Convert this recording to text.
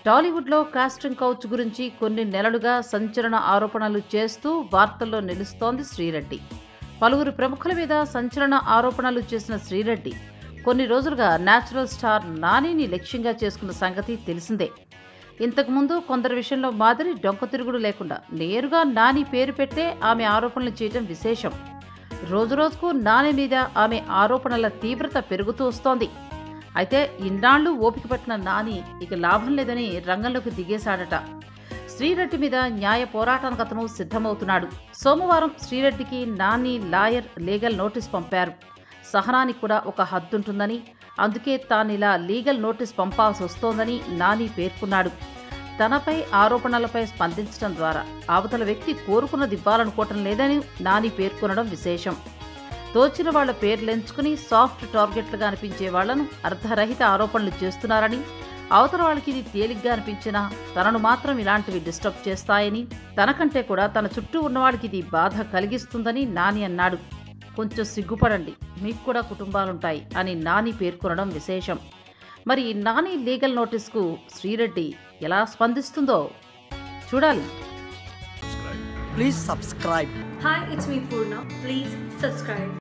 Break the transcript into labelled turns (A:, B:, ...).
A: టాలీవుడ్లో casting couch గురించి కొన్ని నెలలుగా సంచలన ఆరోపణలు చేస్తూ వార్తల్లో నిలుస్తోంది శ్రీరెడ్డి పలువురు ప్రముఖుల మీద సంచలన ఆరోపణలు చేసిన శ్రీరెడ్డి కొన్ని రోజులుగా న్యాచురల్ స్టార్ నానిని లక్ష్యంగా చేసుకున్న సంగతి తెలిసిందే ఇంతకుముందు కొందరి విషయంలో మాదిరి డొంక తిరుగుడు లేకుండా నేరుగా నాని పేరు పెట్టే ఆమె ఆరోపణలు చేయడం విశేషం రోజురోజుకు నాని మీద ఆమె ఆరోపణల తీవ్రత పెరుగుతూ వస్తోంది అయితే ఇన్నాళ్లు ఓపిక పట్టిన నాని ఇక లాభం లేదని రంగంలోకి దిగేశాడట శ్రీరెడ్డి మీద న్యాయ పోరాటానికి అతను సిద్ధమవుతున్నాడు సోమవారం శ్రీరెడ్డికి నాని లాయర్ లీగల్ నోటీస్ పంపారు సహనానికి కూడా ఒక హద్దుంటుందని అందుకే తానిలా లీగల్ నోటీస్ పంపాల్సి వస్తోందని నాని పేర్కొన్నాడు తనపై ఆరోపణలపై స్పందించడం ద్వారా అవతల వ్యక్తి కోరుకున్నది ఇవ్వాలనుకోవటం లేదని నాని పేర్కొనడం విశేషం తోచిన వాళ్ల పేర్లెంచుకుని సాఫ్ట్ టార్గెట్లుగా అనిపించే వాళ్లను అర్ధరహిత ఆరోపణలు చేస్తున్నారని అవతల వాళ్ళకి ఇది తేలిగ్గా అనిపించినా తనను మాత్రం ఇలాంటివి డిస్టర్బ్ చేస్తాయని తనకంటే కూడా తన చుట్టూ ఉన్నవాడికి ఇది బాధ కలిగిస్తుందని నాని అన్నాడు కొంచెం సిగ్గుపడండి మీకు కూడా కుటుంబాలుంటాయి అని నాని పేర్కొనడం విశేషం మరి ఈ నాని లీగల్ నోటీస్కు శ్రీరెడ్డి ఎలా స్పందిస్తుందో చూడాలి
B: Please subscribe.
C: Hi, it's me Purna. Please subscribe.